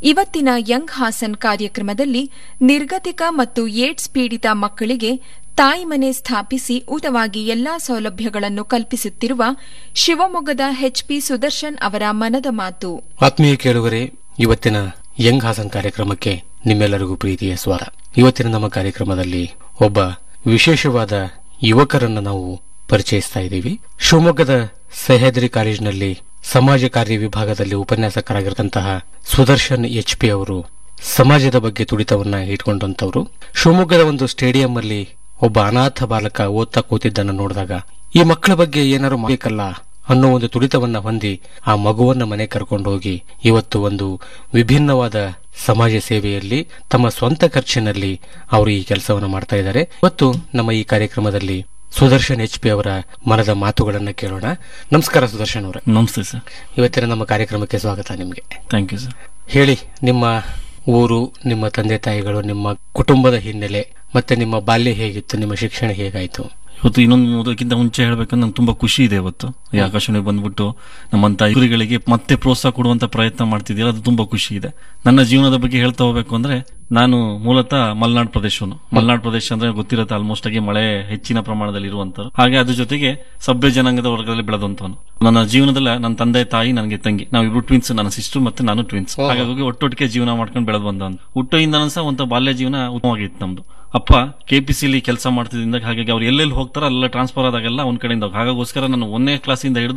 ಇವತ್ತಿನ ಯಂಗ್ ಹಾಸನ್ ಕಾರ್ಯಕ್ರಮದಲ್ಲಿ ನಿರ್ಗತಿಕ ಮತ್ತು ಏಡ್ಸ್ ಪೀಡಿತ ಮಕ್ಕಳಿಗೆ ತಾಯಿ ಮನೆ ಸ್ಥಾಪಿಸಿ ಉಚಿತವಾಗಿ ಎಲ್ಲಾ ಸೌಲಭ್ಯಗಳನ್ನು ಕಲ್ಪಿಸುತ್ತಿರುವ ಶಿವಮೊಗ್ಗದ ಎಚ್ಪಿ ಸುದರ್ಶನ್ ಅವರ ಮನದ ಮಾತು ಆತ್ಮೀಯ ಕೇಳುಗರೆ ಇವತ್ತಿನ ಯಂಗ್ ಹಾಸನ್ ಕಾರ್ಯಕ್ರಮಕ್ಕೆ ನಿಮ್ಮೆಲ್ಲರಿಗೂ ಪ್ರೀತಿಯ ಸ್ವಾರ ಇವತ್ತಿನ ನಮ್ಮ ಕಾರ್ಯಕ್ರಮದಲ್ಲಿ ಒಬ್ಬ ವಿಶೇಷವಾದ ಯುವಕರನ್ನ ನಾವು ಪರಿಚಯಿಸ್ತಾ ಇದ್ದೀವಿ ಶಿವಮೊಗ್ಗದ ಸಹ್ಯಾದ್ರಿ ಕಾಲೇಜಿನಲ್ಲಿ ಸಮಾಜ ಕಾರ್ಯ ವಿಭಾಗದಲ್ಲಿ ಉಪನ್ಯಾಸಕರಾಗಿರುವಂತಹ ಸುದರ್ಶನ್ ಎಚ್ ಪಿ ಅವರು ಸಮಾಜದ ಬಗ್ಗೆ ತುಡಿತವನ್ನ ಇಟ್ಕೊಂಡಂತವರು ಶಿವಮೊಗ್ಗದ ಒಂದು ಸ್ಟೇಡಿಯಂ ಅಲ್ಲಿ ಒಬ್ಬ ಅನಾಥ ಬಾಲಕ ಓದ್ತಾ ಕೂತಿದ್ದನ್ನು ನೋಡಿದಾಗ ಈ ಮಕ್ಕಳ ಬಗ್ಗೆ ಏನಾರು ಮಾಡಬೇಕಲ್ಲ ಅನ್ನೋ ಒಂದು ತುಡಿತವನ್ನ ಹೊಂದಿ ಆ ಮಗುವನ್ನ ಮನೆ ಕರ್ಕೊಂಡು ಹೋಗಿ ಇವತ್ತು ಒಂದು ವಿಭಿನ್ನವಾದ ಸಮಾಜ ಸೇವೆಯಲ್ಲಿ ತಮ್ಮ ಸ್ವಂತ ಖರ್ಚಿನಲ್ಲಿ ಅವರು ಈ ಕೆಲಸವನ್ನು ಮಾಡ್ತಾ ಇದ್ದಾರೆ ಇವತ್ತು ನಮ್ಮ ಈ ಕಾರ್ಯಕ್ರಮದಲ್ಲಿ ಸುದರ್ಶನ್ ಎಚ್ ಪಿ ಅವರ ಮನದ ಮಾತುಗಳನ್ನ ಕೇಳೋಣ ನಮಸ್ಕಾರ ಸುದರ್ಶನ್ ಅವರೇ ನಮಸ್ತೆ ಸರ್ ಇವತ್ತಿನ ನಮ್ಮ ಕಾರ್ಯಕ್ರಮಕ್ಕೆ ಸ್ವಾಗತ ನಿಮಗೆ ಥ್ಯಾಂಕ್ ಯು ಸರ್ ಹೇಳಿ ನಿಮ್ಮ ಊರು ನಿಮ್ಮ ತಂದೆ ತಾಯಿಗಳು ನಿಮ್ಮ ಕುಟುಂಬದ ಹಿನ್ನೆಲೆ ಮತ್ತೆ ನಿಮ್ಮ ಬಾಲ್ಯ ಹೇಗಿತ್ತು ನಿಮ್ಮ ಶಿಕ್ಷಣ ಹೇಗಾಯ್ತು ಇವತ್ತು ಇನ್ನೊಂದು ಅದಕ್ಕಿಂತ ಮುಂಚೆ ಹೇಳ್ಬೇಕಂದ್ರೆ ನಂಗೆ ತುಂಬಾ ಖುಷಿ ಇದೆ ಇವತ್ತು ಈ ಆಕಾಶವಾಣಿ ಬಂದ್ಬಿಟ್ಟು ನಮ್ಮಂತ ಇವರುಗಳಿಗೆ ಮತ್ತೆ ಪ್ರೋತ್ಸಾಹ ಕೊಡುವಂತ ಪ್ರಯತ್ನ ಮಾಡ್ತಿದ್ದೀರಾ ಅದು ತುಂಬಾ ಖುಷಿ ಇದೆ ನನ್ನ ಜೀವನದ ಬಗ್ಗೆ ಹೇಳ್ತಾ ಹೋಗ್ಬೇಕು ಅಂದ್ರೆ ನಾನು ಮೂಲತಃ ಮಲೆನಾಡು ಪ್ರದೇಶವನು ಮಲೆನಾಡು ಪ್ರದೇಶ ಅಂದ್ರೆ ಗೊತ್ತಿರುತ್ತೆ ಆಲ್ಮೋಸ್ಟ್ ಆಗಿ ಮಳೆ ಹೆಚ್ಚಿನ ಪ್ರಮಾಣದಲ್ಲಿ ಇರುವಂತರು ಹಾಗೆ ಅದ್ರ ಜೊತೆಗೆ ಸಭ್ಯ ಜನಾಂಗದ ವರ್ಗದಲ್ಲಿ ಬೆಳೆದಂತವನು ನನ್ನ ಜೀವನದಲ್ಲಿ ನನ್ನ ತಂದೆ ತಾಯಿ ನನಗೆ ತಂಗಿ ನಾವು ಇಬ್ರು ಟ್ವಿನ್ಸ್ ನನ್ನ ಸಿಸ್ಟರ್ ಮತ್ತೆ ನಾನು ಟ್ವಿನ್ಸ್ ಹಾಗಾಗಿ ಒಟ್ಟೊಟ್ಟಿಗೆ ಜೀವನ ಮಾಡ್ಕೊಂಡು ಬೆಳೆದು ಬಂದವನು ಹುಟ್ಟಿಂದ ಸಹ ಒಂದು ಬಾಲ್ಯ ಜೀವನ ಉತ್ತಮವಾಗಿತ್ತು ನಮ್ದು ಅಪ್ಪ ಕೆಪಿಸಿಲಿ ಕೆಲಸ ಮಾಡ್ತಿದ್ದಿಂದ ಹಾಗಾಗಿ ಅವ್ರು ಎಲ್ಲೆಲ್ಲಿ ಹೋಗ್ತಾರೋ ಅಲ್ಲೆಲ್ಲ ಟ್ರಾನ್ಸ್ಫರ್ ಆದಾಗೆಲ್ಲ ಒಂದ್ ಕಡೆಯಿಂದ ಹೋಗ್- ಹಾಗಾಗೋಸ್ಕರ ನಾನು ಒಂದನೇ ಕ್ಲಾಸಿಂದ ಹಿಡಿದು